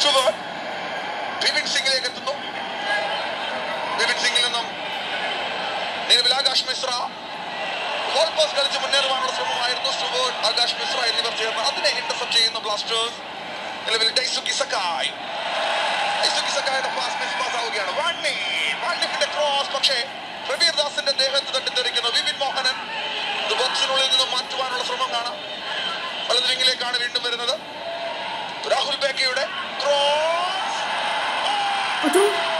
Stuart Vipin സിംഗിലേക്ക് എത്തുന്നു വിപിൻ സിംഗിൽ നിന്നും നിലവിൽ ആകാശ് മിശ്ര ഗോൾ പാസ് കളിച്ച് മുന്നേറുവാനുള്ള ശ്രമമായിരുന്നു സ്റ്റുവേർട്ട് ആകാശ് മിശ്ര എന്നിവർ ചേർന്ന് അതിനെ ഇന്റർസെപ്റ്റ് ചെയ്യുന്ന ബ്ലാസ്റ്റേഴ്സ് നിലവിൽ ഡൈസുക്കി സക്കായ് ഡൈസുക്കി സക്കായുടെ പാസ് മിസ് പാസ് ആവുകയാണ് വാണ്ണി വാണ്ണിപ്പിന്റെ ക്രോസ് പക്ഷേ പ്രബീർ ദാസിന്റെ ദേഹത്ത് തട്ടിത്തെറിക്കുന്നു വിപിൻ മോഹനൻ ഇത് ബോക്സിനുള്ളിൽ നിന്ന് മാറ്റുവാനുള്ള ശ്രമം കാണാം വലത് വിങ്ങിലേക്കാണ് വീണ്ടും വരുന്നത് രാഹുൽ ബേക്കയുടെ ക്രോസ് അതോ